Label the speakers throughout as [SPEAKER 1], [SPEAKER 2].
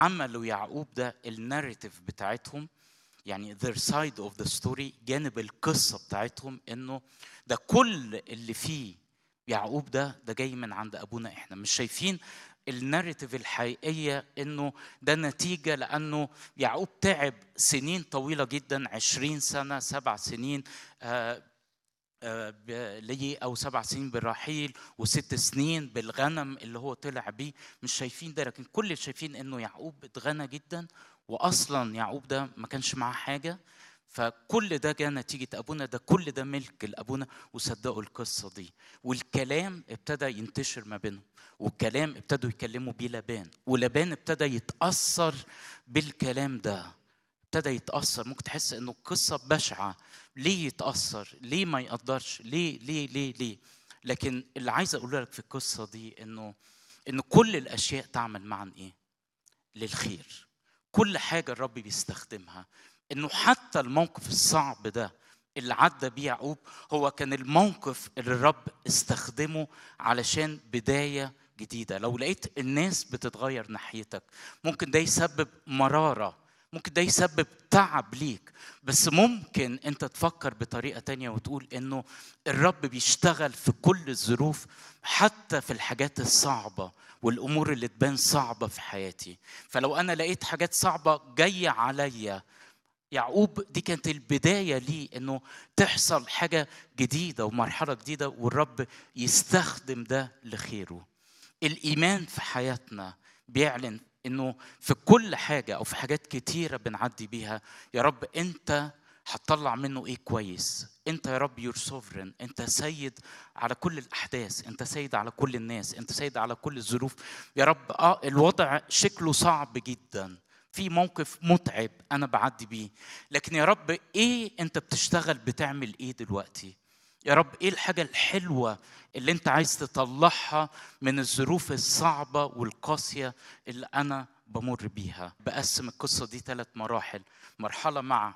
[SPEAKER 1] عملوا يعقوب ده الناريتيف بتاعتهم يعني their side of the story جانب القصة بتاعتهم انه ده كل اللي فيه يعقوب ده ده جاي من عند ابونا احنا مش شايفين الناريتيف الحقيقية انه ده نتيجة لانه يعقوب تعب سنين طويلة جدا عشرين سنة سبع سنين آه آه، ب- ليه او سبع سنين بالرحيل وست سنين بالغنم اللي هو طلع بيه مش شايفين ده لكن كل اللي شايفين انه يعقوب اتغنى جدا واصلا يعقوب ده ما كانش معاه حاجه فكل ده جاء نتيجة أبونا ده كل ده ملك لأبونا وصدقوا القصة دي والكلام ابتدى ينتشر ما بينهم والكلام ابتدوا يكلموا بيه لبان ولبان ابتدى يتأثر بالكلام ده ابتدى يتأثر ممكن تحس انه قصة بشعة ليه يتأثر ليه ما يقدرش ليه ليه ليه ليه لكن اللي عايز اقوله لك في القصة دي انه ان كل الاشياء تعمل معا ايه للخير كل حاجة الرب بيستخدمها انه حتى الموقف الصعب ده اللي عدى بيه يعقوب هو كان الموقف اللي الرب استخدمه علشان بداية جديدة لو لقيت الناس بتتغير ناحيتك ممكن ده يسبب مرارة ممكن ده يسبب تعب ليك بس ممكن انت تفكر بطريقة تانية وتقول انه الرب بيشتغل في كل الظروف حتى في الحاجات الصعبة والامور اللي تبان صعبة في حياتي فلو انا لقيت حاجات صعبة جاية عليا يعقوب دي كانت البداية ليه انه تحصل حاجة جديدة ومرحلة جديدة والرب يستخدم ده لخيره الإيمان في حياتنا بيعلن انه في كل حاجة او في حاجات كتيرة بنعدي بيها يا رب انت هتطلع منه ايه كويس انت يا رب يور سوفرن انت سيد على كل الاحداث انت سيد على كل الناس انت سيد على كل الظروف يا رب اه الوضع شكله صعب جدا في موقف متعب انا بعدي بيه لكن يا رب ايه انت بتشتغل بتعمل ايه دلوقتي يا رب ايه الحاجه الحلوه اللي انت عايز تطلعها من الظروف الصعبه والقاسيه اللي انا بمر بيها بقسم القصه دي ثلاث مراحل مرحله مع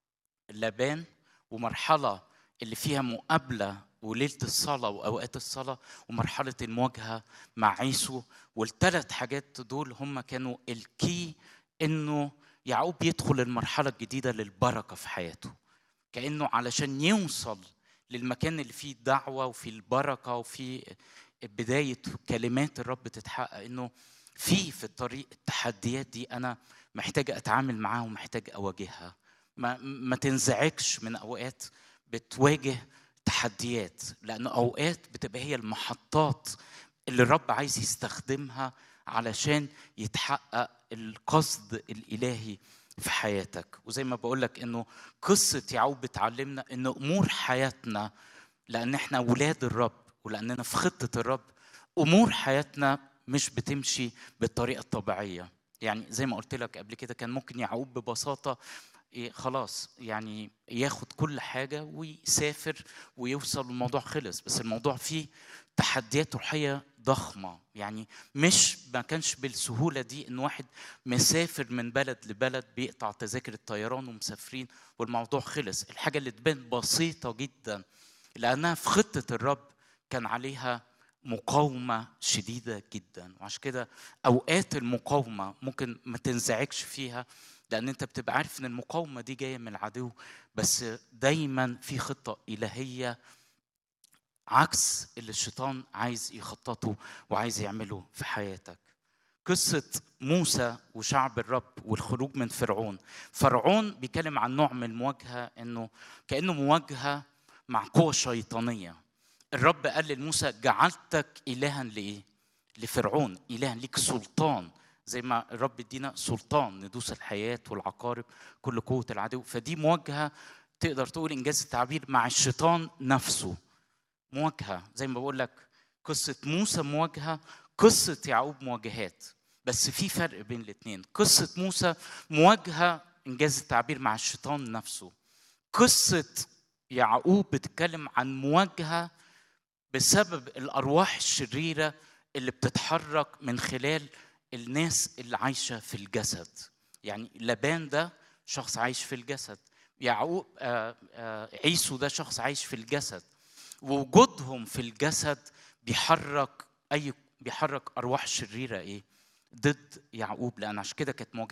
[SPEAKER 1] لابان ومرحله اللي فيها مقابله وليله الصلاه واوقات الصلاه ومرحله المواجهه مع عيسو والثلاث حاجات دول هم كانوا الكي انه يعقوب يدخل المرحله الجديده للبركه في حياته كانه علشان يوصل للمكان اللي فيه دعوه وفيه البركه وفيه بدايه كلمات الرب تتحقق انه في في الطريق التحديات دي انا محتاج اتعامل معاها ومحتاج اواجهها ما ما تنزعجش من اوقات بتواجه تحديات لان اوقات بتبقى هي المحطات اللي الرب عايز يستخدمها علشان يتحقق القصد الالهي في حياتك وزي ما بقول لك انه قصه يعقوب بتعلمنا ان امور حياتنا لان احنا ولاد الرب ولاننا في خطه الرب امور حياتنا مش بتمشي بالطريقه الطبيعيه يعني زي ما قلت لك قبل كده كان ممكن يعقوب ببساطه إيه خلاص يعني ياخد كل حاجه ويسافر ويوصل الموضوع خلص بس الموضوع فيه تحديات روحيه ضخمه يعني مش ما كانش بالسهوله دي ان واحد مسافر من بلد لبلد بيقطع تذاكر الطيران ومسافرين والموضوع خلص الحاجه اللي تبان بسيطه جدا لانها في خطه الرب كان عليها مقاومة شديدة جدا وعشان كده أوقات المقاومة ممكن ما تنزعجش فيها لأن أنت بتبقى عارف إن المقاومة دي جاية من العدو بس دايما في خطة إلهية عكس اللي الشيطان عايز يخططه وعايز يعمله في حياتك قصة موسى وشعب الرب والخروج من فرعون فرعون بيتكلم عن نوع من المواجهة انه كأنه مواجهة مع قوة شيطانية الرب قال لموسى جعلتك إلها لإيه؟ لفرعون إلها ليك سلطان زي ما الرب ادينا سلطان ندوس الحياة والعقارب كل قوة العدو فدي مواجهة تقدر تقول إنجاز التعبير مع الشيطان نفسه مواجهة زي ما بقول لك قصة موسى مواجهة قصة يعقوب مواجهات بس في فرق بين الاثنين قصة موسى مواجهة إنجاز التعبير مع الشيطان نفسه قصة يعقوب بتتكلم عن مواجهة بسبب الأرواح الشريرة اللي بتتحرك من خلال الناس اللي عايشة في الجسد يعني لبان ده شخص عايش في الجسد يعقوب آه آه عيسو ده شخص عايش في الجسد ووجودهم في الجسد بيحرك اي بيحرك ارواح شريره ايه ضد يعقوب لان عشان كده كانت مواجهه